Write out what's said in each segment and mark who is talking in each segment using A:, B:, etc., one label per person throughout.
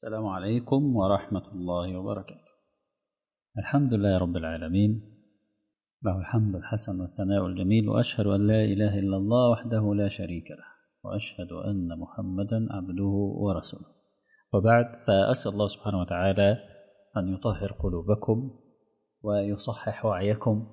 A: السلام عليكم ورحمة الله وبركاته الحمد لله رب العالمين له الحمد الحسن والثناء الجميل وأشهد أن لا إله إلا الله وحده لا شريك له وأشهد أن محمدا عبده ورسوله وبعد فأسأل الله سبحانه وتعالى أن يطهر قلوبكم ويصحح وعيكم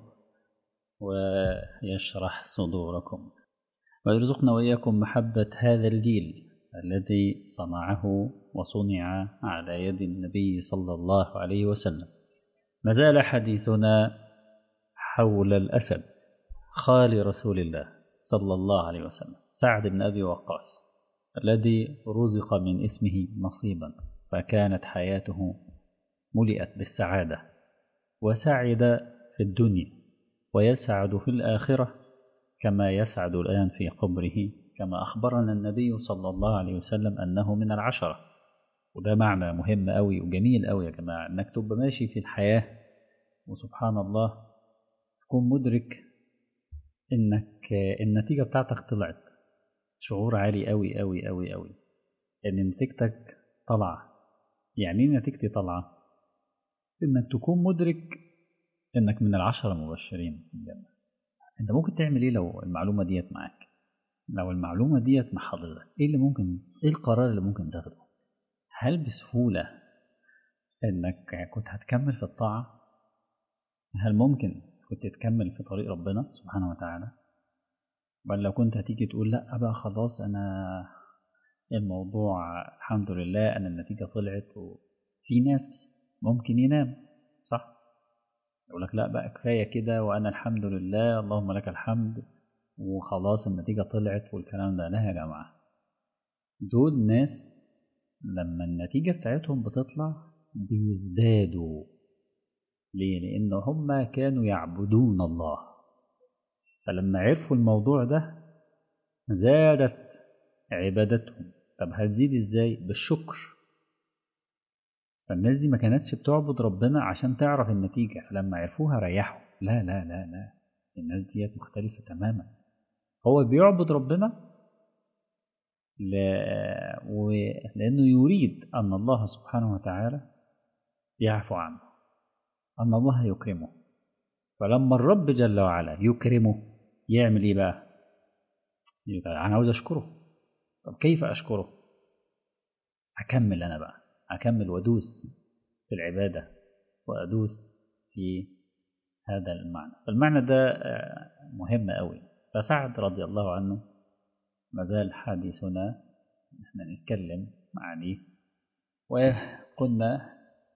A: ويشرح صدوركم ويرزقنا وإياكم محبة هذا الجيل الذي صنعه وصنع على يد النبي صلى الله عليه وسلم ما زال حديثنا حول الأسد خال رسول الله صلى الله عليه وسلم سعد بن أبي وقاص الذي رزق من اسمه نصيبا فكانت حياته ملئت بالسعادة وسعد في الدنيا ويسعد في الآخرة كما يسعد الآن في قبره كما أخبرنا النبي صلى الله عليه وسلم أنه من العشرة وده معنى مهم أوي وجميل أوي يا جماعة أنك تبقى ماشي في الحياة وسبحان الله تكون مدرك أنك النتيجة بتاعتك طلعت شعور عالي أوي أوي أوي أوي أن نتيجتك طالعة يعني ايه نتيجتي طالعة؟ أنك تكون مدرك أنك من العشرة المبشرين في الجنة أنت ممكن تعمل إيه لو المعلومة ديت معاك؟ لو المعلومة ديت مع حضرتك ايه اللي ممكن ايه القرار اللي ممكن تاخده هل بسهولة انك كنت هتكمل في الطاعة هل ممكن كنت تكمل في طريق ربنا سبحانه وتعالى بل لو كنت هتيجي تقول لا بقى خلاص انا الموضوع الحمد لله انا النتيجة طلعت وفي ناس ممكن ينام صح يقول لك لا بقى كفاية كده وانا الحمد لله اللهم لك الحمد وخلاص النتيجة طلعت والكلام ده لا يا جماعة دول ناس لما النتيجة بتاعتهم بتطلع بيزدادوا ليه؟ لأن هم كانوا يعبدون الله فلما عرفوا الموضوع ده زادت عبادتهم طب هتزيد ازاي؟ بالشكر فالناس دي ما كانتش بتعبد ربنا عشان تعرف النتيجة فلما عرفوها ريحوا لا لا لا لا الناس ديت مختلفة تماما هو بيعبد ربنا ل... و... لأنه يريد أن الله سبحانه وتعالى يعفو عنه أن الله يكرمه فلما الرب جل وعلا يكرمه يعمل إيه بقى؟ يبقى أنا عاوز أشكره طب كيف أشكره؟ أكمل أنا بقى أكمل وأدوس في العبادة وأدوس في هذا المعنى فالمعنى ده مهم قوي فسعد رضي الله عنه ما زال حديثنا نحن نتكلم عليه وقلنا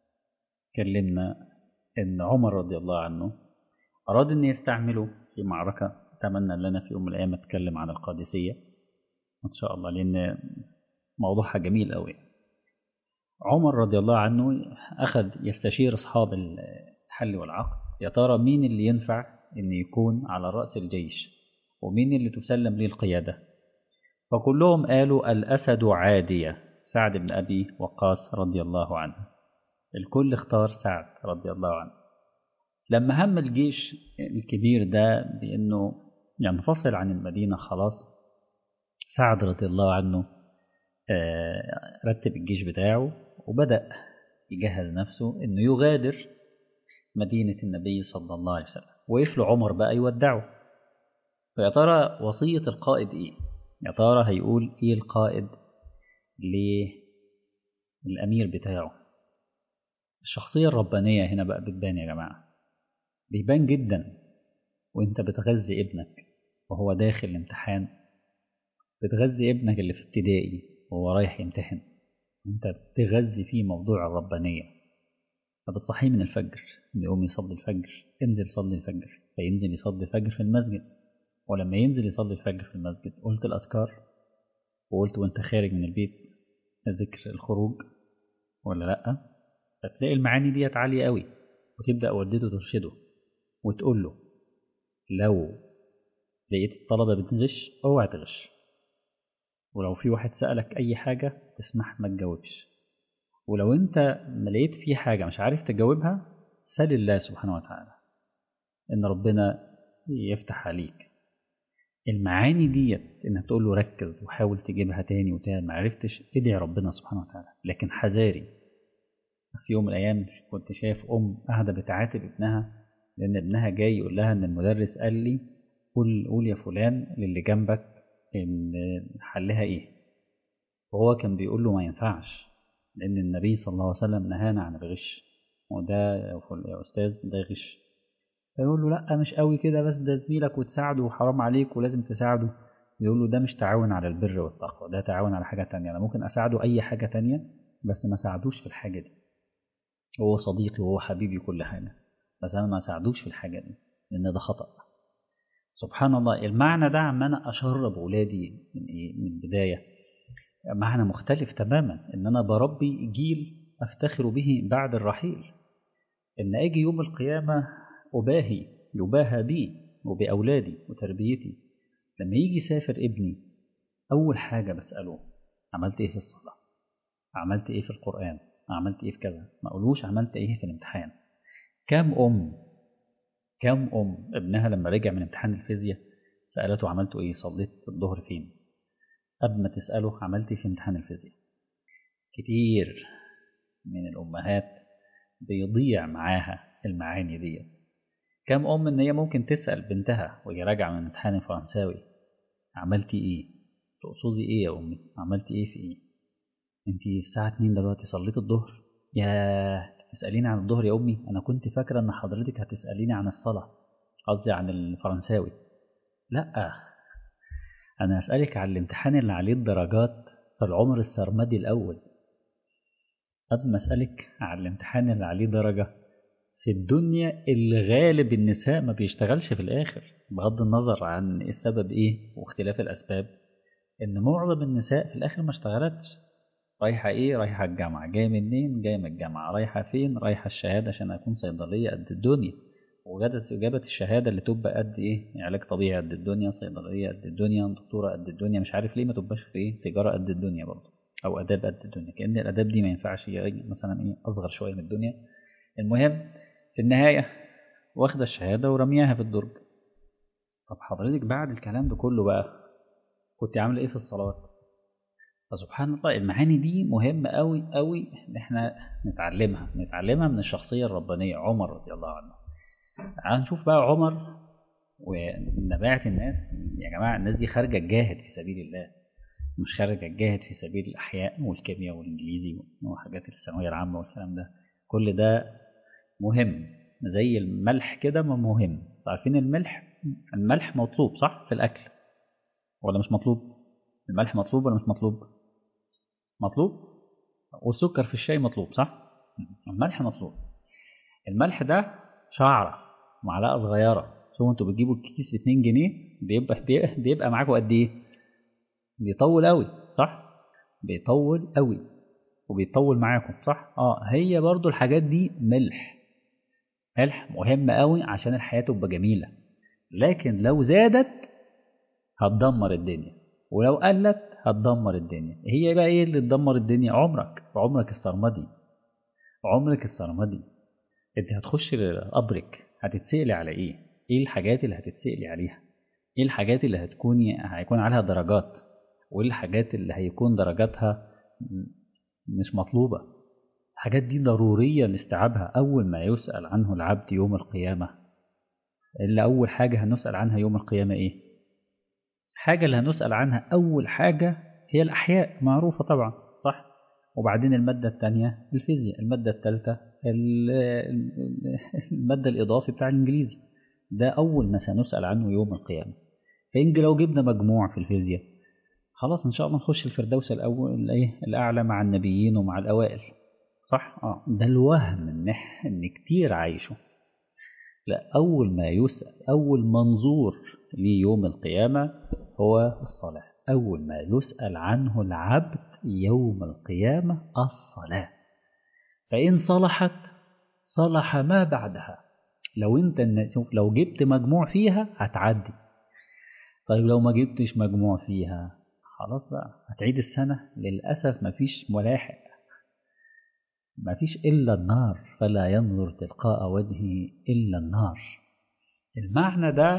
A: كلمنا ان عمر رضي الله عنه اراد ان يستعمله في معركة اتمنى لنا في يوم من الايام اتكلم عن القادسية ان شاء الله لان موضوعها جميل قوي عمر رضي الله عنه اخذ يستشير اصحاب الحل والعقد يا ترى مين اللي ينفع ان يكون على رأس الجيش ومين اللي تسلم ليه القيادة فكلهم قالوا الأسد عادية سعد بن أبي وقاص رضي الله عنه الكل اختار سعد رضي الله عنه لما هم الجيش الكبير ده بأنه ينفصل عن المدينة خلاص سعد رضي الله عنه رتب الجيش بتاعه وبدأ يجهز نفسه أنه يغادر مدينة النبي صلى الله عليه وسلم وقف له عمر بقى يودعه فيا ترى وصية القائد إيه؟ يا ترى هيقول إيه القائد للأمير بتاعه؟ الشخصية الربانية هنا بقى بتبان يا جماعة بيبان جدا وانت بتغذي ابنك وهو داخل الامتحان بتغذي ابنك اللي في ابتدائي وهو رايح يمتحن انت بتغذي فيه موضوع الربانية فبتصحيه من الفجر يقوم يصلي الفجر انزل صلي الفجر فينزل يصلي الفجر في المسجد ولما ينزل يصلي الفجر في المسجد قلت الأذكار وقلت وانت خارج من البيت ذكر الخروج ولا لأ فتلاقي المعاني ديت عالية قوي وتبدأ والدته ترشده وتقول له لو لقيت الطلبة بتغش اوعى تغش ولو في واحد سألك أي حاجة تسمح ما تجاوبش ولو انت ما لقيت في حاجة مش عارف تجاوبها سل الله سبحانه وتعالى إن ربنا يفتح عليك المعاني ديت انك تقول له ركز وحاول تجيبها تاني وتاني ما عرفتش ادعي ربنا سبحانه وتعالى لكن حذاري في يوم من الايام كنت شايف ام قاعده بتعاتب ابنها لان ابنها جاي يقول لها ان المدرس قال لي قول قول يا فلان للي جنبك ان حلها ايه وهو كان بيقول له ما ينفعش لان النبي صلى الله عليه وسلم نهانا عن الغش وده يا استاذ ده غش فيقول له لا مش قوي كده بس ده زميلك وتساعده وحرام عليك ولازم تساعده يقول له ده مش تعاون على البر والتقوى ده تعاون على حاجة تانية أنا ممكن أساعده أي حاجة تانية بس ما ساعدوش في الحاجة دي هو صديقي وهو حبيبي كل حاجة بس أنا ما ساعدوش في الحاجة دي لأن ده خطأ سبحان الله المعنى ده عم أنا أشرب أولادي من إيه من البداية معنى مختلف تماما إن أنا بربي جيل أفتخر به بعد الرحيل إن أجي يوم القيامة أباهي يباهى بي وبأولادي وتربيتي لما يجي يسافر ابني أول حاجة بسأله عملت إيه في الصلاة عملت إيه في القرآن عملت إيه في كذا ما أقولوش عملت إيه في الامتحان كم أم كم أم ابنها لما رجع من امتحان الفيزياء سألته عملته إيه صليت الظهر فين قبل ما تسأله عملت إيه في امتحان الفيزياء كتير من الأمهات بيضيع معاها المعاني ديت كم أم إن هي ممكن تسأل بنتها وهي راجعة من امتحان الفرنساوي عملتي إيه؟ تقصدي إيه يا أمي؟ عملتي إيه في إيه؟ أنتي الساعة 2 دلوقتي صليت الظهر؟ يا تسأليني عن الظهر يا أمي؟ أنا كنت فاكرة إن حضرتك هتسأليني عن الصلاة قصدي عن الفرنساوي لأ أنا هسألك عن الامتحان اللي عليه الدرجات في العمر السرمدي الأول قبل ما أسألك عن الامتحان اللي عليه درجة في الدنيا اللي غالب النساء ما بيشتغلش في الآخر بغض النظر عن السبب إيه واختلاف الأسباب إن معظم النساء في الآخر ما اشتغلتش رايحة إيه رايحة الجامعة جاية منين جاية من الجامعة رايحة فين رايحة الشهادة عشان أكون صيدلية قد الدنيا وجابت جابت الشهادة اللي تبقى قد إيه علاج طبيعي قد الدنيا صيدلية قد الدنيا دكتورة قد الدنيا مش عارف ليه ما تبقاش في إيه تجارة قد الدنيا برضه أو آداب قد الدنيا كأن الآداب دي ما ينفعش مثلا إيه أصغر شوية من الدنيا المهم في النهاية واخدة الشهادة ورمياها في الدرج طب حضرتك بعد الكلام ده كله بقى كنت عاملة ايه في الصلاة فسبحان الله المعاني دي مهمة قوي قوي ان احنا نتعلمها نتعلمها من الشخصية الربانية عمر رضي الله عنه هنشوف بقى عمر ونباعة الناس يا جماعة الناس دي خارجة تجاهد في سبيل الله مش خارجة تجاهد في سبيل الأحياء والكيمياء والإنجليزي وحاجات الثانوية العامة والكلام ده كل ده مهم زي الملح كده ما مهم عارفين الملح الملح مطلوب صح في الأكل ولا مش مطلوب الملح مطلوب ولا مش مطلوب مطلوب والسكر في الشاي مطلوب صح الملح مطلوب الملح ده شعرة معلقة صغيرة شوفوا انتوا بتجيبوا الكيس ب 2 جنيه بيبقى بيبقى معاكم قد ايه بيطول قوي صح بيطول قوي وبيطول معاكم صح اه هي برضو الحاجات دي ملح ملح مهم قوي عشان الحياة تبقى جميلة لكن لو زادت هتدمر الدنيا ولو قلت هتدمر الدنيا هي بقى ايه اللي تدمر الدنيا عمرك عمرك السرمدي عمرك السرمدي انت هتخش قبرك هتتسألي على ايه ايه الحاجات اللي هتتسألي عليها ايه الحاجات اللي هتكوني هيكون عليها درجات وايه الحاجات اللي هيكون درجاتها مش مطلوبة الحاجات دي ضرورية لاستيعابها أول ما يسأل عنه العبد يوم القيامة اللي أول حاجة هنسأل عنها يوم القيامة إيه حاجة اللي هنسأل عنها أول حاجة هي الأحياء معروفة طبعا صح وبعدين المادة الثانية الفيزياء المادة الثالثة المادة الإضافي بتاع الإنجليزي ده أول ما سنسأل عنه يوم القيامة فإن لو جبنا مجموع في الفيزياء خلاص إن شاء الله نخش الفردوس الأول الإيه الأعلى مع النبيين ومع الأوائل صح؟ آه ده الوهم إن إن كتير عايشه لا أول ما يسأل أول منظور ليوم القيامة هو الصلاة أول ما يسأل عنه العبد يوم القيامة الصلاة فإن صلحت صلح ما بعدها لو انت شوف لو جبت مجموع فيها هتعدي طيب لو ما جبتش مجموع فيها خلاص بقى هتعيد السنة للأسف مفيش ملاحق مفيش إلا النار فلا ينظر تلقاء وجهه إلا النار المعنى ده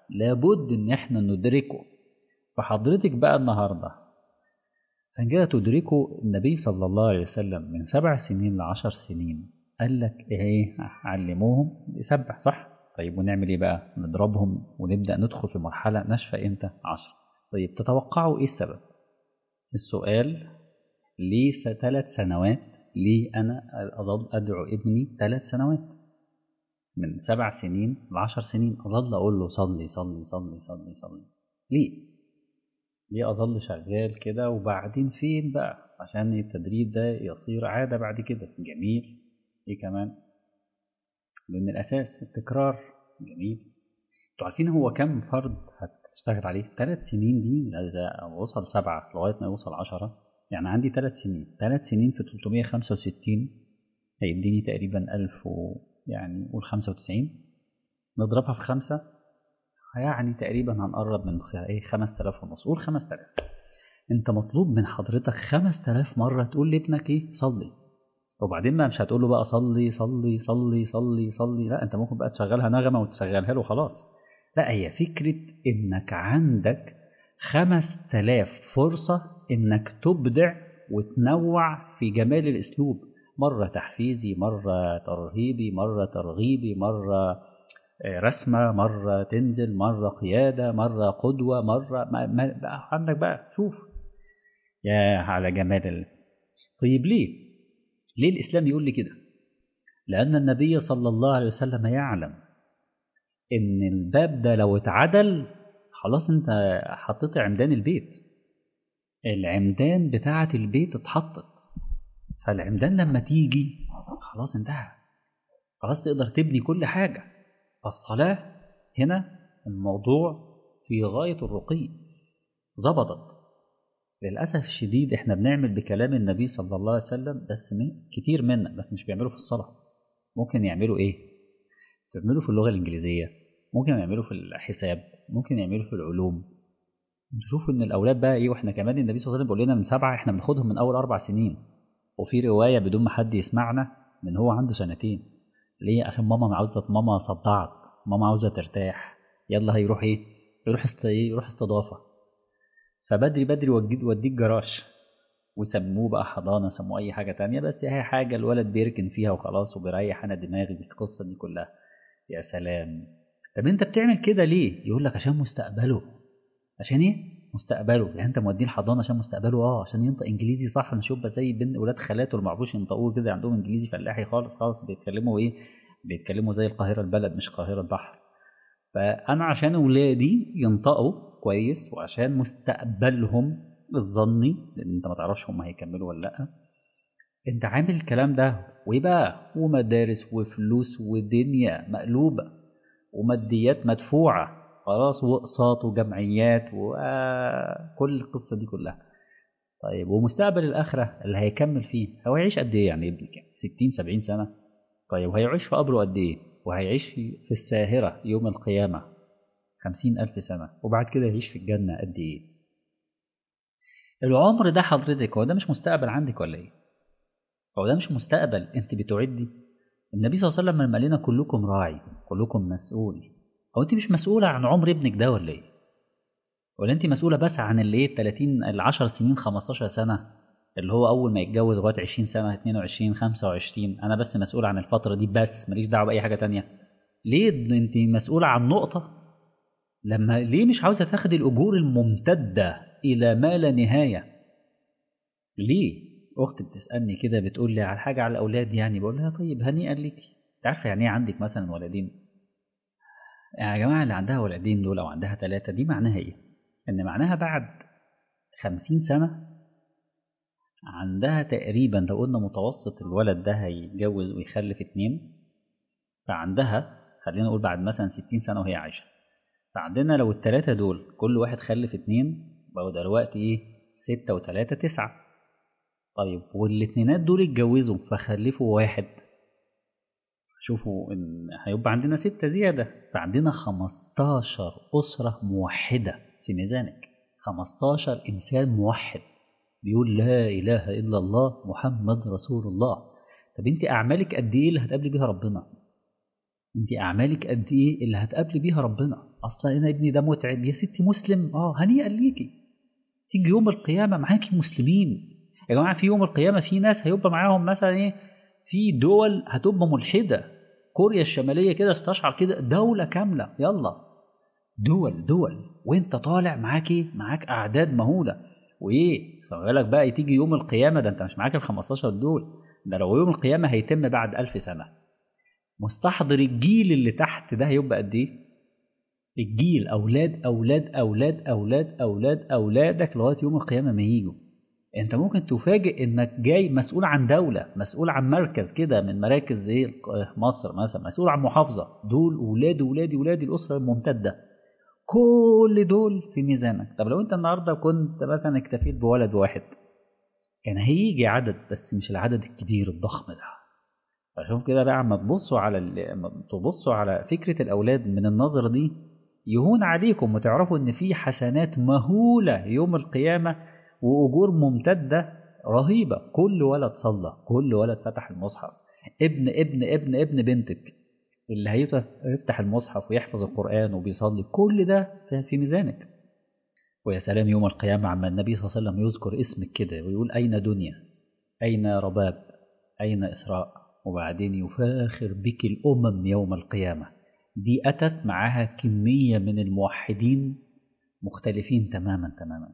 A: لابد ان احنا ندركه فحضرتك بقى النهارده عشان كده تدركوا النبي صلى الله عليه وسلم من سبع سنين لعشر سنين قال لك ايه علموهم يسبح صح طيب ونعمل ايه بقى نضربهم ونبدا ندخل في مرحله نشفى امتى عشر طيب تتوقعوا ايه السبب السؤال ليه ثلاث سنوات ليه انا اظل ادعو ابني ثلاث سنوات من سبع سنين لعشر سنين اظل اقول له صلي صلي صلي صلي صلي ليه ليه اظل شغال كده وبعدين فين بقى عشان التدريب ده يصير عاده بعد كده جميل ايه كمان لان الاساس التكرار جميل انتوا عارفين هو كم فرد هتشتغل عليه ثلاث سنين دي اذا وصل سبعه لغايه ما يوصل عشرة يعني عندي ثلاث سنين ثلاث سنين في 365 هيديني تقريبا 1000 و يعني قول 95 نضربها في خمسة يعني تقريبا هنقرب من ايه 5000 ونص قول 5000 انت مطلوب من حضرتك 5000 مرة تقول لابنك ايه صلي وبعدين ما مش هتقول له بقى صلي صلي صلي صلي صلي لا انت ممكن بقى تشغلها نغمة وتشغلها له خلاص لا هي فكرة انك عندك 5000 فرصة انك تبدع وتنوع في جمال الاسلوب مرة تحفيزي مرة ترهيبي مرة ترغيبي مرة رسمة مرة تنزل مرة قيادة مرة قدوة مرة ما ما بقى عندك بقى شوف يا على جمال ال... طيب ليه ليه الإسلام يقول لي كده لأن النبي صلى الله عليه وسلم يعلم إن الباب ده لو اتعدل خلاص أنت حطيت عمدان البيت العمدان بتاعة البيت اتحطت فالعمدان لما تيجي خلاص انتهى خلاص تقدر تبني كل حاجة فالصلاة هنا الموضوع في غاية الرقي ظبطت للأسف الشديد احنا بنعمل بكلام النبي صلى الله عليه وسلم بس من كتير منا بس مش بيعملوا في الصلاة ممكن يعملوا ايه بيعملوا في اللغة الإنجليزية ممكن يعملوا في الحساب ممكن يعملوا في العلوم نشوف ان الاولاد بقى ايه واحنا كمان النبي صلى الله عليه وسلم بيقول لنا من سبعه احنا بناخدهم من اول اربع سنين وفي روايه بدون ما حد يسمعنا من هو عنده سنتين ليه عشان ماما عاوزه ماما صدعت ماما عاوزه ترتاح يلا هيروح ايه يروح است يروح استضافه فبدري بدري وديك جراج وسموه بقى حضانه سموه اي حاجه تانية بس هي حاجه الولد بيركن فيها وخلاص وبيريح انا دماغي بالقصه دي كلها يا سلام طب انت بتعمل كده ليه يقول لك عشان مستقبله عشان ايه مستقبله يعني انت موديه الحضانه عشان مستقبله اه عشان ينطق انجليزي صح مش يبقى زي بين ولاد خالاته اللي ما يعرفوش ينطقوه كده عندهم انجليزي فلاحي خالص خالص بيتكلموا ايه بيتكلموا زي القاهره البلد مش القاهره البحر فانا عشان اولادي ينطقوا كويس وعشان مستقبلهم الظني لان انت ما تعرفش هم هيكملوا ولا لا انت عامل الكلام ده وبقى ومدارس وفلوس ودنيا مقلوبه وماديات مدفوعه خلاص واقساط وجمعيات وكل القصه دي كلها طيب ومستقبل الاخره اللي هيكمل فيه هو هيعيش قد ايه يعني ابنك 60 70 سنه طيب وهيعيش في قبره قد ايه وهيعيش في الساهره يوم القيامه 50 ألف سنة وبعد كده يعيش في الجنة قد إيه العمر ده حضرتك هو ده مش مستقبل عندك ولا إيه هو ده مش مستقبل أنت بتعدي النبي صلى الله عليه وسلم لما قال لنا كلكم راعي كلكم مسؤول هو انت مش مسؤوله عن عمر ابنك ده ولا ايه ولا انت مسؤوله بس عن اللي ايه 30 ال 10 سنين 15 سنه اللي هو اول ما يتجوز لغايه 20 سنه 22 25 انا بس مسؤول عن الفتره دي بس ماليش دعوه باي حاجه تانية ليه انت مسؤوله عن نقطه لما ليه مش عاوزه تاخدي الاجور الممتده الى ما لا نهايه ليه اختي بتسالني كده بتقول لي على حاجه على الاولاد يعني بقول لها طيب هنيئا ليكي انت عارفه يعني ايه عندك مثلا ولدين يا جماعة اللي عندها ولدين دول أو عندها ثلاثة دي معناها إيه؟ إن معناها بعد خمسين سنة عندها تقريبا لو قلنا متوسط الولد ده هيتجوز ويخلف اتنين فعندها خلينا نقول بعد مثلا ستين سنة وهي عايشة فعندنا لو التلاتة دول كل واحد خلف اتنين بقوا دلوقتي إيه؟ ستة وتلاتة تسعة طيب والاتنينات دول اتجوزوا فخلفوا واحد شوفوا ان هيبقى عندنا ستة زيادة فعندنا 15 أسرة موحدة في ميزانك 15 إنسان موحد بيقول لا إله إلا الله محمد رسول الله طب أنت أعمالك قد إيه اللي هتقابلي بيها ربنا انت اعمالك قد ايه اللي هتقابلي بيها ربنا اصلا انا ابني ده متعب يا ستي مسلم اه هنيئا ليكي تيجي يوم القيامه معاكي مسلمين يا جماعه في يوم القيامه في ناس هيبقى معاهم مثلا ايه في دول هتبقى ملحده كوريا الشماليه كده استشعر كده دوله كامله يلا دول دول وانت طالع معاكي معاك اعداد مهوله وايه خلي بالك بقى تيجي يوم القيامه ده انت مش معاك ال 15 دول ده لو يوم القيامه هيتم بعد ألف سنه مستحضر الجيل اللي تحت ده هيبقى قد ايه الجيل اولاد اولاد اولاد اولاد اولاد اولادك لغايه يوم القيامه ما يجوا انت ممكن تفاجئ انك جاي مسؤول عن دوله مسؤول عن مركز كده من مراكز زي مصر مثلا مسؤول عن محافظه دول ولادي ولادي ولادي الاسره الممتده كل دول في ميزانك طب لو انت النهارده كنت مثلا اكتفيت بولد واحد كان هيجي عدد بس مش العدد الكبير الضخم ده فشوف كده بقى اما تبصوا على تبصوا على فكره الاولاد من النظره دي يهون عليكم وتعرفوا ان في حسنات مهوله يوم القيامه واجور ممتده رهيبه كل ولد صلى كل ولد فتح المصحف ابن ابن ابن ابن بنتك اللي هيفتح المصحف ويحفظ القران وبيصلي كل ده في ميزانك ويا سلام يوم القيامه عما النبي صلى الله عليه وسلم يذكر اسمك كده ويقول اين دنيا اين رباب اين اسراء وبعدين يفاخر بك الامم يوم القيامه دي اتت معاها كميه من الموحدين مختلفين تماما تماما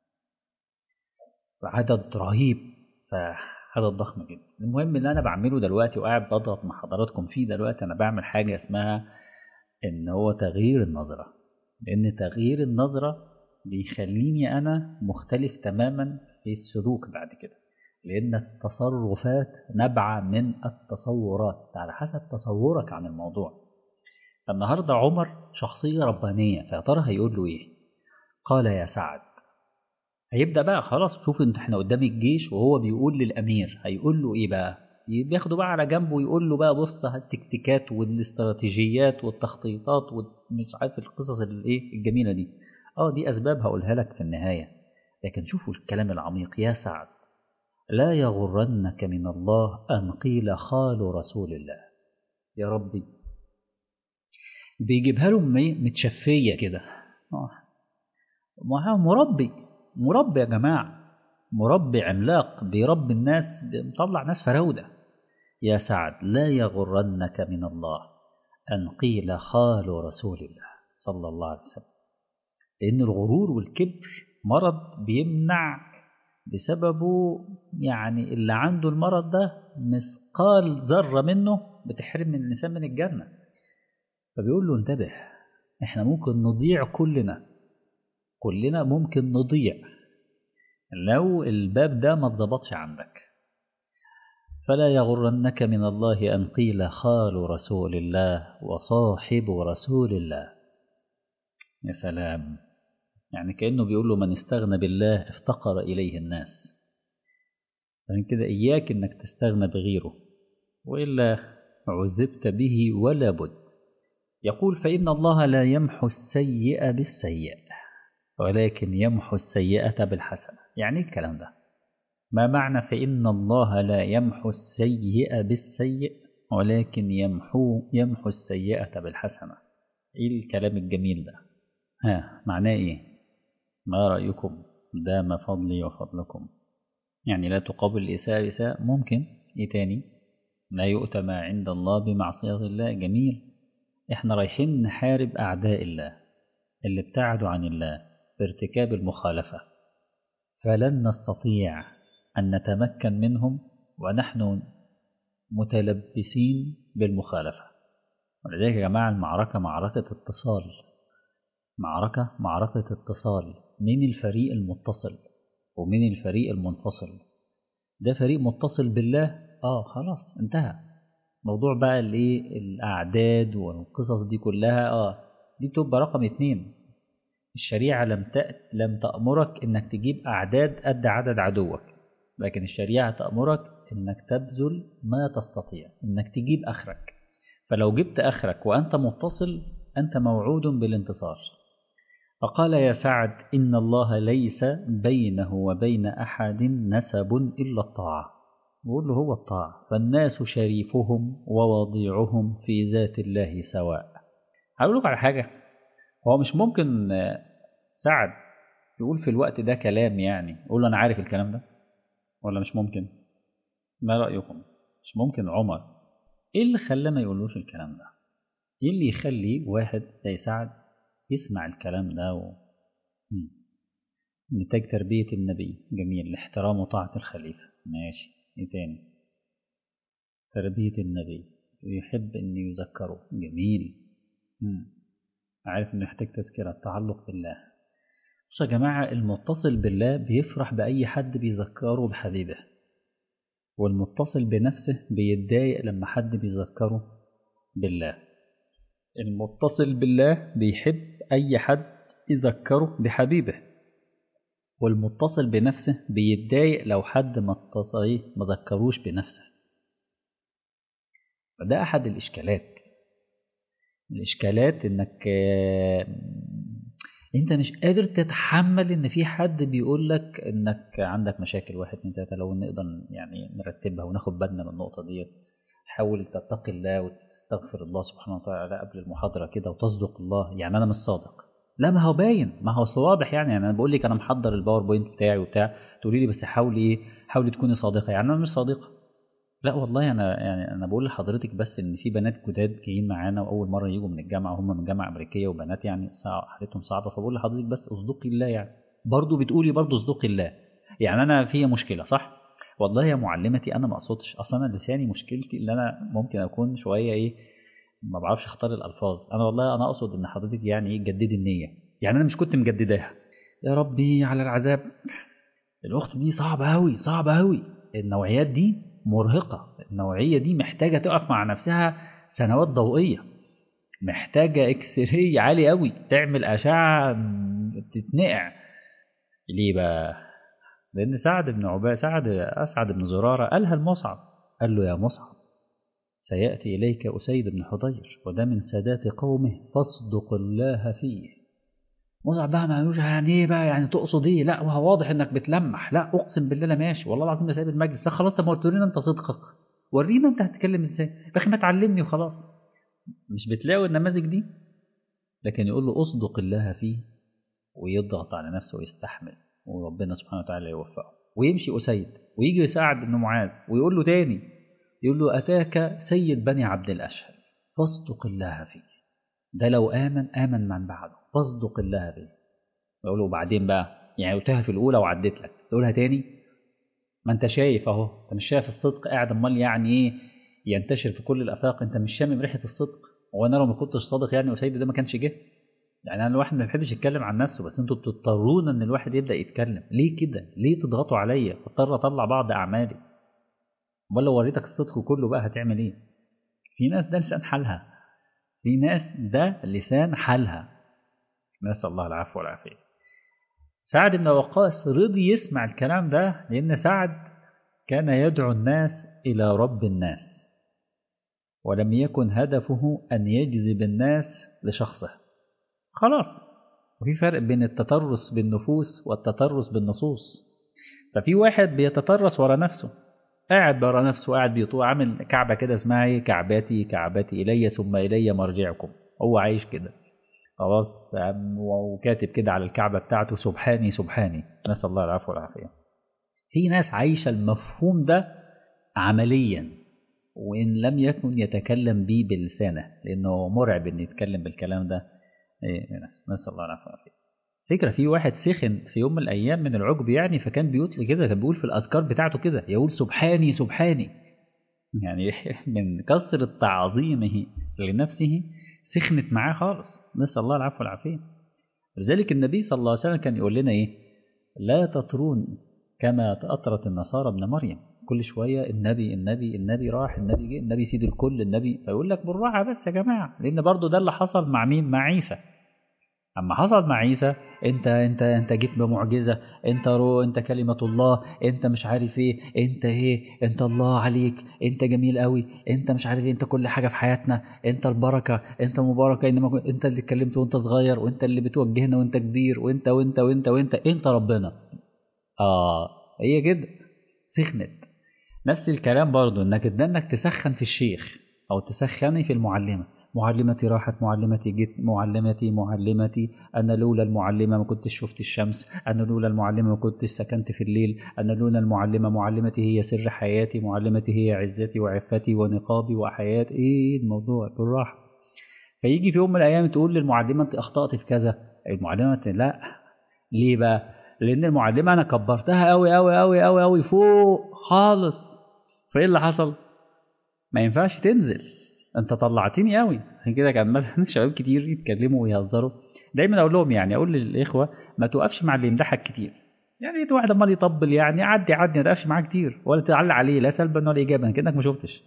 A: عدد رهيب فعدد ضخم جدا المهم اللي انا بعمله دلوقتي وقاعد بضغط مع حضراتكم فيه دلوقتي انا بعمل حاجه اسمها ان هو تغيير النظره لان تغيير النظره بيخليني انا مختلف تماما في السلوك بعد كده لان التصرفات نبعه من التصورات على حسب تصورك عن الموضوع النهارده عمر شخصيه ربانيه فيا ترى هيقول له ايه قال يا سعد هيبدا بقى خلاص شوف انت احنا قدام الجيش وهو بيقول للامير هيقول له ايه بقى بياخده بقى على جنبه ويقول له بقى بص التكتيكات والاستراتيجيات والتخطيطات ومش عارف القصص الايه الجميله دي اه دي اسباب هقولها لك في النهايه لكن شوفوا الكلام العميق يا سعد لا يغرنك من الله ان قيل خال رسول الله يا ربي بيجيبها لهم متشفيه كده اه مربي مربي يا جماعه مربي عملاق بيربي الناس مطلع ناس فراوده يا سعد لا يغرنك من الله ان قيل خال رسول الله صلى الله عليه وسلم لان الغرور والكبر مرض بيمنع بسببه يعني اللي عنده المرض ده مثقال ذره منه بتحرم من الانسان من الجنه فبيقول له انتبه احنا ممكن نضيع كلنا كلنا ممكن نضيع لو الباب ده ما اتظبطش عندك فلا يغرنك من الله ان قيل خال رسول الله وصاحب رسول الله يا سلام يعني كانه بيقول له من استغنى بالله افتقر اليه الناس فمن كده اياك انك تستغنى بغيره والا عذبت به ولا بد يقول فإن الله لا يمحو السيئة بالسيئة ولكن يمحو السيئة بالحسنة يعني الكلام ده ما معنى فإن الله لا يمحو السيئة بالسيء ولكن يمحو يمحو السيئة بالحسنة إيه الكلام الجميل ده ها معناه إيه ما رأيكم دام فضلي وفضلكم يعني لا تقابل الإساءة إساءة ممكن إيه تاني لا يؤتى ما عند الله بمعصية الله جميل احنا رايحين نحارب أعداء الله اللي ابتعدوا عن الله بارتكاب المخالفة فلن نستطيع أن نتمكن منهم ونحن متلبسين بالمخالفة ولذلك يا جماعة المعركة معركة اتصال معركة معركة اتصال من الفريق المتصل ومن الفريق المنفصل ده فريق متصل بالله اه خلاص انتهى موضوع بقى الايه الاعداد والقصص دي كلها اه دي بتبقى رقم اتنين الشريعة لم تأت لم تأمرك انك تجيب اعداد قد عدد عدوك لكن الشريعة تأمرك انك تبذل ما تستطيع انك تجيب اخرك فلو جبت اخرك وانت متصل انت موعود بالانتصار فقال يا سعد إن الله ليس بينه وبين أحد نسب إلا الطاعة بقول له هو الطاعة فالناس شريفهم ووضيعهم في ذات الله سواء هقول لكم على حاجة هو مش ممكن سعد يقول في الوقت ده كلام يعني يقول له أنا عارف الكلام ده ولا مش ممكن ما رأيكم مش ممكن عمر إيه اللي خلاه ما يقولوش الكلام ده إيه اللي يخلي واحد زي سعد يسمع الكلام ده و... نتاج تربية النبي جميل الاحترام وطاعة الخليفة ماشي ايه تاني تربية النبي ويحب ان يذكره جميل مم. عارف انه يحتاج تذكرة التعلق بالله بصوا يا جماعة المتصل بالله بيفرح بأي حد بيذكره بحبيبه والمتصل بنفسه بيتضايق لما حد بيذكره بالله المتصل بالله بيحب أي حد يذكره بحبيبه والمتصل بنفسه بيتضايق لو حد ما اتصل ما ذكروش بنفسه فده أحد الإشكالات الإشكالات إنك أنت مش قادر تتحمل إن في حد بيقول لك إنك عندك مشاكل واحد اتنين تلاتة لو نقدر يعني نرتبها وناخد بالنا من النقطة ديت حاول تتقي الله وتستغفر الله سبحانه وتعالى قبل المحاضرة كده وتصدق الله يعني أنا مش صادق لا ما هو باين ما هو اصل واضح يعني, يعني انا بقول لك انا محضر الباوربوينت بتاعي وبتاع تقولي لي بس حاولي ايه حاولي تكوني صادقه يعني انا مش صادقه لا والله انا يعني انا بقول لحضرتك بس ان في بنات جداد جايين معانا واول مره يجوا من الجامعه وهم من جامعه امريكيه وبنات يعني حالتهم صعبه فبقول لحضرتك بس اصدقي الله يعني برضه بتقولي برضه اصدقي الله يعني انا في مشكله صح والله يا معلمتي انا ما اقصدش اصلا انا لساني مشكلتي اللي انا ممكن اكون شويه ايه ما بعرفش اختار الالفاظ انا والله انا اقصد ان حضرتك يعني ايه جددي النيه يعني انا مش كنت مجدداها يا ربي على العذاب الاخت دي صعبه قوي صعبه قوي النوعيات دي مرهقه النوعيه دي محتاجه تقف مع نفسها سنوات ضوئيه محتاجه اكس راي عالي قوي تعمل اشعه تتنقع ليه بقى لان سعد بن عباد سعد اسعد بن زراره قالها لمصعب قال له يا مصعب سياتي اليك اسيد بن حضير وده من سادات قومه فاصدق الله فيه مصعب بقى ما قالوش يعني ايه بقى يعني تقصد ايه لا وهو واضح انك بتلمح لا اقسم بالله لا ماشي والله العظيم سايب المجلس لا خلاص طب ما قلت لنا انت صدقك ورينا انت هتتكلم ازاي يا اخي ما تعلمني وخلاص مش بتلاقوا النماذج دي لكن يقول له اصدق الله فيه ويضغط على نفسه ويستحمل وربنا سبحانه وتعالى يوفقه ويمشي أسيد ويجي سعد بن معاذ ويقول له تاني يقول له أتاك سيد بني عبد الأشهل فاصدق الله فيه ده لو آمن آمن من بعده فاصدق الله فيه يقول له بعدين بقى يعني قلتها في الأولى وعديت لك تقولها تاني ما أنت شايف أهو أنت مش شايف الصدق قاعد أمال يعني إيه ينتشر في كل الآفاق أنت مش شامم ريحة الصدق هو أنا لو ما كنتش صادق يعني أسيد ده ما كانش جه يعني أنا الواحد ما بيحبش يتكلم عن نفسه بس أنتوا بتضطرونا إن الواحد يبدأ يتكلم ليه كده؟ ليه تضغطوا عليا؟ اضطر أطلع بعض أعمالي امال لو وريتك الصدق كله بقى هتعمل ايه في ناس ده لسان حالها في ناس ده لسان حالها نسأل الله العفو والعافية سعد بن وقاص رضي يسمع الكلام ده لأن سعد كان يدعو الناس إلى رب الناس ولم يكن هدفه أن يجذب الناس لشخصه خلاص وفي فرق بين التطرس بالنفوس والتطرس بالنصوص ففي واحد بيتطرس ورا نفسه قاعد برا نفسه قاعد بيطوع عامل كعبة كده اسمها ايه كعبتي كعبتي إلي ثم إلي مرجعكم هو عايش كده خلاص وكاتب كده على الكعبة بتاعته سبحاني سبحاني نسأل الله العفو والعافية في ناس عايشة المفهوم ده عمليا وإن لم يكن يتكلم به بلسانه لأنه مرعب إن يتكلم بالكلام ده إيه نسأل الله العفو والعافية فكرة في واحد سخن في يوم من الأيام من العجب يعني فكان بيطلق كده كان بيقول في الأذكار بتاعته كده يقول سبحاني سبحاني يعني من كثرة تعظيمه لنفسه سخنت معاه خالص نسأل الله العفو والعافية لذلك النبي صلى الله عليه وسلم كان يقول لنا إيه لا تطرون كما أطرت النصارى ابن مريم كل شوية النبي النبي النبي راح النبي جه النبي سيد الكل النبي فيقول لك بالراحة بس يا جماعة لأن برضو ده اللي حصل مع مين مع عيسى اما حصل مع عيسى انت انت انت جيت بمعجزه انت رو انت كلمه الله انت مش عارف ايه انت ايه انت الله عليك انت جميل قوي انت مش عارف ايه انت كل حاجه في حياتنا انت البركه انت مباركه انما انت اللي اتكلمت وانت صغير وانت اللي بتوجهنا وانت كبير وانت وانت وانت وانت انت ربنا اه هي كده سخنت نفس الكلام برضو انك انك تسخن في الشيخ او تسخني في المعلمه معلمتي راحت معلمتي جت معلمتي معلمتي انا لولا المعلمه ما كنتش شفت الشمس انا لولا المعلمه ما كنتش سكنت في الليل انا لولا المعلمه معلمتي هي سر حياتي معلمتي هي عزتي وعفتي ونقابي وحياتي ايه الموضوع بالراحه فيجي في يوم من الايام تقول للمعلمه انت اخطات في كذا المعلمه لا ليه بقى لان المعلمه انا كبرتها قوي قوي قوي قوي قوي فوق خالص فايه اللي حصل ما ينفعش تنزل انت طلعتني قوي عشان كده كان مثلا شباب كتير يتكلموا ويهزروا دايما اقول لهم يعني اقول للاخوه ما توقفش مع اللي يمدحك كتير يعني انت واحد امال يطبل يعني عدي عدي ما تقفش معاه كتير ولا تعلق عليه لا سلبا ولا ايجابا كانك ما شفتش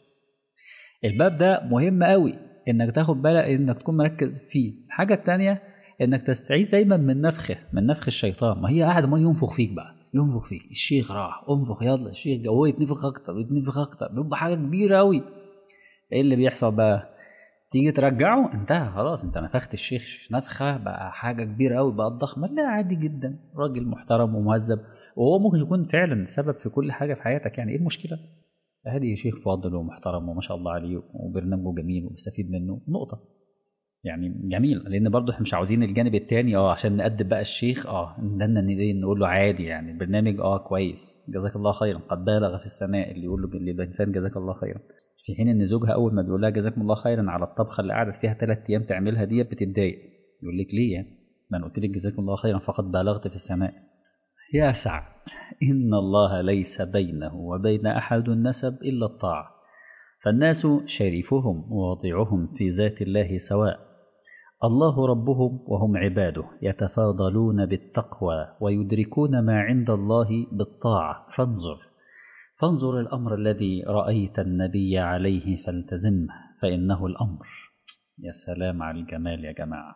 A: الباب ده مهم قوي انك تاخد بالك انك تكون مركز فيه الحاجه الثانيه انك تستعيد دايما من نفخه من نفخ الشيطان ما هي قاعد امال ينفخ فيك بقى ينفخ فيك الشيخ راح انفخ يلا الشيخ هو يتنفخ اكتر يتنفخ اكتر بيبقى حاجه كبيره قوي ايه اللي بيحصل بقى تيجي ترجعه انتهى خلاص انت نفخت الشيخ نفخه بقى حاجه كبيره قوي بقى ضخمه لا عادي جدا راجل محترم ومهذب وهو ممكن يكون فعلا سبب في كل حاجه في حياتك يعني ايه المشكله هذه شيخ فاضل ومحترم وما شاء الله عليه وبرنامجه جميل وبستفيد منه نقطه يعني جميل لان برضه احنا مش عاوزين الجانب التاني اه عشان نقدم بقى الشيخ اه ندنا نقول له عادي يعني البرنامج اه كويس جزاك الله خيرا قد بالغ في الثناء اللي يقول له للانسان جزاك الله خيرا في حين ان زوجها اول ما بيقول لها جزاكم الله خيرا على الطبخه اللي قعدت فيها ثلاث ايام تعملها ديت بتتضايق يقول لك ليه يعني ما انا قلت لك جزاكم الله خيرا فقد بالغت في السماء يا سعد ان الله ليس بينه وبين احد نسب الا الطاعه فالناس شريفهم وواضعهم في ذات الله سواء الله ربهم وهم عباده يتفاضلون بالتقوى ويدركون ما عند الله بالطاعه فانظر فانظر الأمر الذي رأيت النبي عليه فالتزمه فإنه الأمر يا سلام على الجمال يا جماعة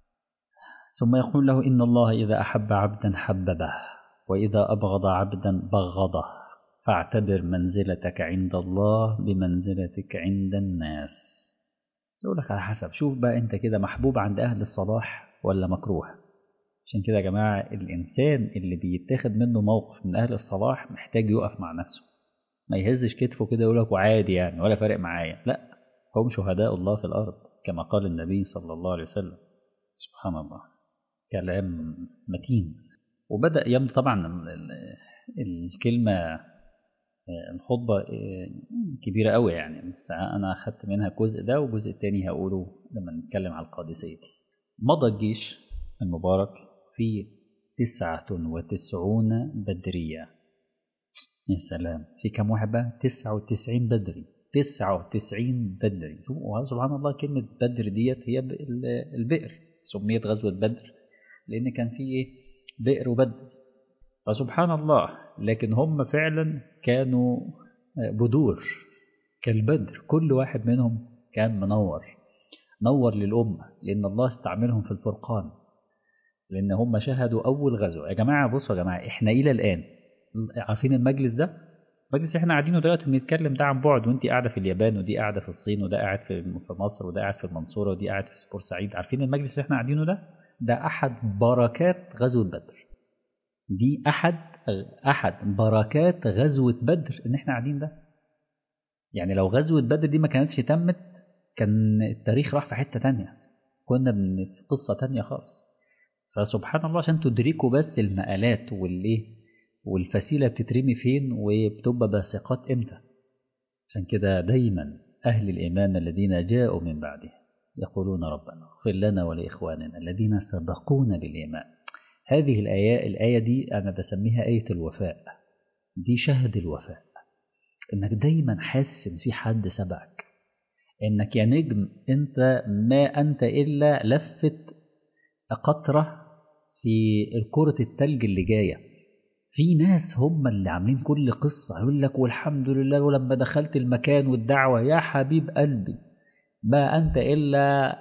A: ثم يقول له إن الله إذا أحب عبدا حببه وإذا أبغض عبدا بغضه فاعتبر منزلتك عند الله بمنزلتك عند الناس يقول لك على حسب شوف بقى أنت كده محبوب عند أهل الصلاح ولا مكروه عشان كده يا جماعة الإنسان اللي بيتاخد منه موقف من أهل الصلاح محتاج يقف مع نفسه ما يهزش كتفه كده يقول لك وعادي يعني ولا فارق معايا لا هم شهداء الله في الأرض كما قال النبي صلى الله عليه وسلم سبحان الله كلام متين وبدأ يمضي طبعا الكلمة الخطبة كبيرة قوي يعني بس أنا أخدت منها الجزء ده والجزء التاني هقوله لما نتكلم على القادسية مضى الجيش المبارك في تسعة وتسعون بدرية يا سلام في كم واحد بقى تسعة وتسعين بدري تسعة وتسعين بدري سبحان الله كلمة بدر ديت هي البئر سميت غزوة بدر لأن كان في إيه بئر وبدر فسبحان الله لكن هم فعلا كانوا بدور كالبدر كل واحد منهم كان منور نور للأمة لأن الله استعملهم في الفرقان لأن هم شهدوا أول غزوة يا جماعة بصوا يا جماعة إحنا إلى الآن عارفين المجلس ده المجلس احنا قاعدينه دلوقتي بنتكلم ده عن بعد وانت قاعده في اليابان ودي قاعده في الصين وده قاعد في في مصر وده قاعد في المنصوره ودي قاعد في بورسعيد عارفين المجلس اللي احنا قاعدينه ده ده احد بركات غزوه بدر دي احد احد بركات غزوه بدر ان احنا قاعدين ده يعني لو غزوه بدر دي ما كانتش تمت كان التاريخ راح في حته تانية كنا في قصه تانية خالص فسبحان الله عشان تدركوا بس المقالات والايه والفسيلة بتترمي فين وبتبقى باسقات امتى عشان كده دايما أهل الإيمان الذين جاءوا من بعده يقولون ربنا اغفر لنا ولإخواننا الذين سبقونا بالإيمان هذه الآية الآية دي أنا بسميها آية الوفاء دي شهد الوفاء إنك دايما حاسس إن في حد سبقك إنك يا نجم أنت ما أنت إلا لفة قطرة في كرة التلج اللي جايه في ناس هم اللي عاملين كل قصة يقول لك والحمد لله ولما دخلت المكان والدعوة يا حبيب قلبي ما أنت إلا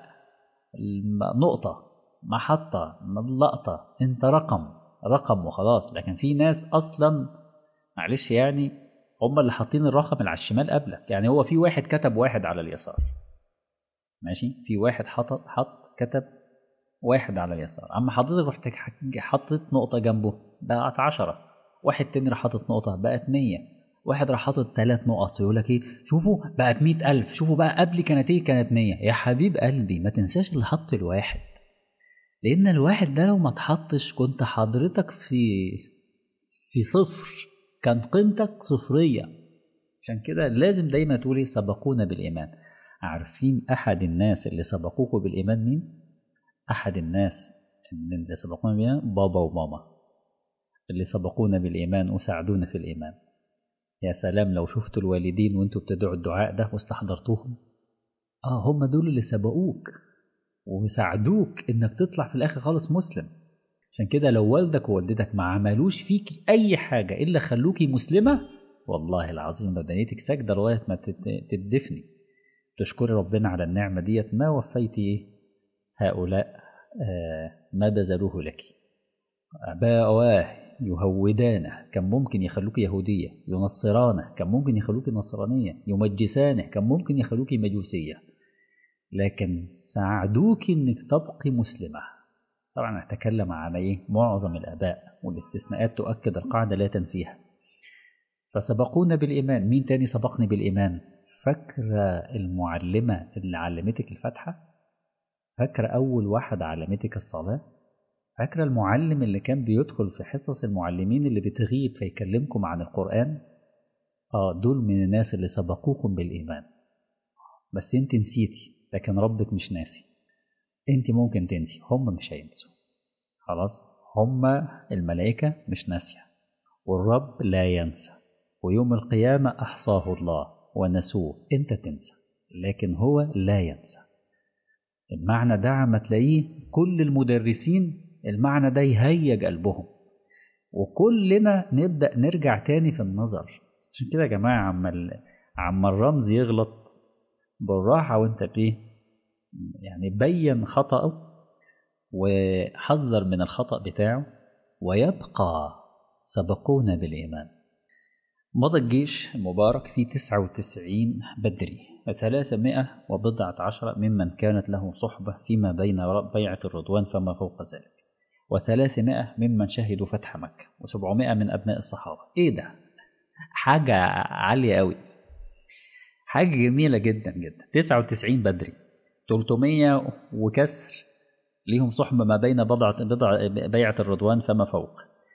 A: نقطة محطة لقطة أنت رقم رقم وخلاص لكن في ناس أصلا معلش يعني هم اللي حاطين الرقم اللي على الشمال قبلك يعني هو في واحد كتب واحد على اليسار ماشي في واحد حط حط كتب واحد على اليسار اما حضرتك رحت حطيت نقطة جنبه بقت عشرة واحد تاني راح حاطط نقطة بقت مية واحد راح حاطط ثلاث نقط يقول لك ايه شوفوا بقت مئة ألف شوفوا بقى قبل كانت ايه كانت مية يا حبيب قلبي ما تنساش اللي حط الواحد لأن الواحد ده لو ما اتحطش كنت حضرتك في في صفر كان قيمتك صفرية عشان كده لازم دايما تقولي سبقونا بالإيمان عارفين أحد الناس اللي سبقوكوا بالإيمان مين؟ أحد الناس اللي سبقونا بالإيمان بابا وماما اللي سبقونا بالإيمان وساعدونا في الإيمان يا سلام لو شفتوا الوالدين وانتوا بتدعوا الدعاء ده واستحضرتوهم اه هم دول اللي سبقوك وساعدوك انك تطلع في الاخر خالص مسلم عشان كده لو والدك ووالدتك ما عملوش فيك اي حاجة الا خلوكي مسلمة والله العظيم لو دنيتك ساجدة لغاية ما تدفني تشكري ربنا على النعمة ديت ما وفيتي هؤلاء آه ما بذلوه لك أباواه يهودانه كان ممكن يخلوك يهودية ينصرانه كان ممكن يخلوك نصرانية يمجسانه كان ممكن يخلوك مجوسية لكن ساعدوك انك تبقي مسلمة طبعا اتكلم عن ايه معظم الاباء والاستثناءات تؤكد القاعدة لا تنفيها فسبقونا بالإيمان مين تاني سبقني بالإيمان فاكرة المعلمة اللي علمتك الفاتحة فاكرة أول واحد علمتك الصلاة فاكرة المعلم اللي كان بيدخل في حصص المعلمين اللي بتغيب فيكلمكم عن القرآن آه دول من الناس اللي سبقوكم بالإيمان بس انت نسيتي لكن ربك مش ناسي انت ممكن تنسي هم مش هينسوا خلاص هم الملائكة مش ناسية والرب لا ينسى ويوم القيامة أحصاه الله ونسوه انت تنسى لكن هو لا ينسى المعنى ده عم تلاقيه كل المدرسين المعنى ده يهيج قلبهم وكلنا نبدأ نرجع تاني في النظر عشان كده يا جماعة عم عم الرمز يغلط بالراحة وانت بيه يعني بين خطأه وحذر من الخطأ بتاعه ويبقى سبقونا بالإيمان مضى الجيش المبارك في 99 بدري وثلاثمائة وبضعة عشر ممن كانت له صحبة فيما بين بيعة الرضوان فما فوق ذلك وثلاثمائة ممن شهدوا فتح مكة وسبعمائة من أبناء الصحابة إيه ده حاجة عالية قوي حاجة جميلة جدا جدا 99 بدري 300 وكسر ليهم صحبة ما بين بضعة بضع بيعة الرضوان فما فوق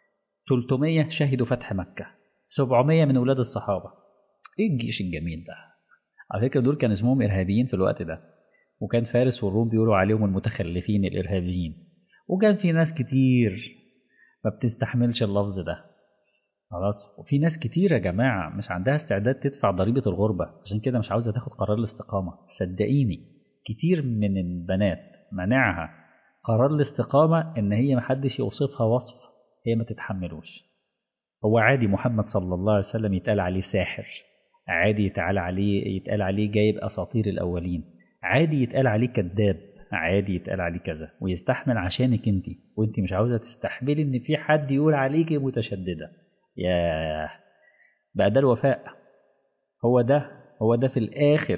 A: 300 شهدوا فتح مكة 700 من أولاد الصحابة إيه الجيش الجميل ده على فكرة دول كان اسمهم إرهابيين في الوقت ده وكان فارس والروم بيقولوا عليهم المتخلفين الإرهابيين وكان في ناس كتير ما بتستحملش اللفظ ده خلاص وفي ناس كتير يا جماعة مش عندها استعداد تدفع ضريبة الغربة عشان كده مش عاوزة تاخد قرار الاستقامة صدقيني كتير من البنات منعها قرار الاستقامة إن هي محدش يوصفها وصف هي ما تتحملوش هو عادي محمد صلى الله عليه وسلم يتقال عليه ساحر عادي يتقال عليه يتقال عليه جايب أساطير الأولين عادي يتقال عليه كذاب عادي يتقال عليه كذا ويستحمل عشانك انت وانت مش عاوزة تستحملي ان في حد يقول عليك متشددة ياه بقى ده الوفاء هو ده هو ده في الآخر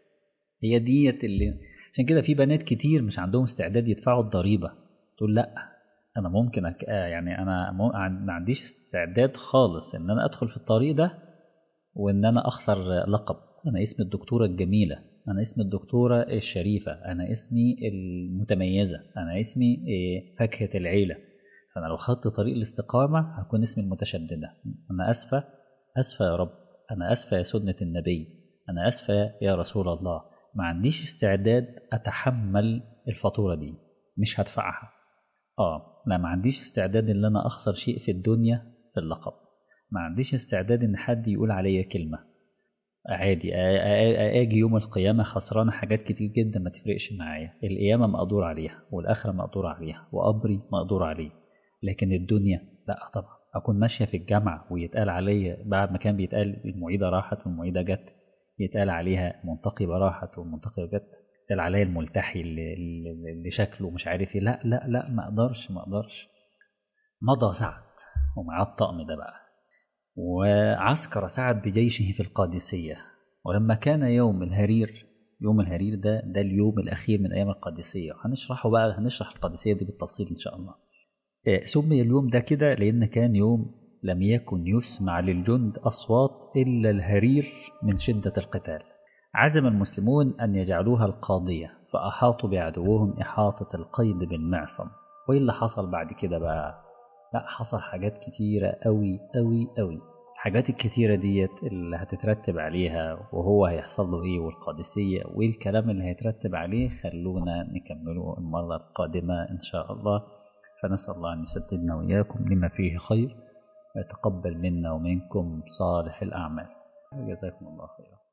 A: هي ديت اللي عشان كده في بنات كتير مش عندهم استعداد يدفعوا الضريبة تقول لا أنا ممكن أك... يعني أنا ما عنديش استعداد خالص إن أنا أدخل في الطريق ده وإن أنا أخسر لقب أنا اسمي الدكتورة الجميلة أنا اسمي الدكتورة الشريفة أنا اسمي المتميزة أنا اسمي فاكهة العيلة فأنا لو خدت طريق الاستقامة هكون اسمي المتشددة أنا أسفة أسفة يا رب أنا أسفة يا سنة النبي أنا أسفة يا رسول الله ما عنديش استعداد أتحمل الفاتورة دي مش هدفعها آه لا ما عنديش استعداد إن أنا أخسر شيء في الدنيا في اللقب ما عنديش استعداد إن حد يقول عليا كلمة عادي اجي يوم القيامه خسران حاجات كتير جدا ما تفرقش معايا القيامه مقدور عليها والاخره مقدور عليها وقبري مقدور عليه لكن الدنيا لا طبعا اكون ماشيه في الجامعه ويتقال عليا بعد ما كان بيتقال المعيده راحت والمعيده جت يتقال عليها منتقبه راحت والمنتقبه جت يتقال عليا الملتحي اللي, اللي شكله مش عارف ايه لا لا لا ما اقدرش ما اقدرش مضى سعد ومعاه الطقم ده بقى وعسكر سعد بجيشه في القادسية ولما كان يوم الهرير يوم الهرير ده ده اليوم الأخير من أيام القادسية هنشرحه بقى هنشرح القادسية دي بالتفصيل إن شاء الله سمي اليوم ده كده لأن كان يوم لم يكن يسمع للجند أصوات إلا الهرير من شدة القتال عزم المسلمون أن يجعلوها القاضية فأحاطوا بعدوهم إحاطة القيد بالمعصم وإيه اللي حصل بعد كده بقى لا حصل حاجات كتيرة أوي أوي أوي الحاجات الكتيرة ديت اللي هتترتب عليها وهو هيحصل له إيه والقادسية وإيه الكلام اللي هيترتب عليه خلونا نكمله المرة القادمة إن شاء الله فنسأل الله أن يسددنا وإياكم لما فيه خير ويتقبل منا ومنكم صالح الأعمال جزاكم الله خيرا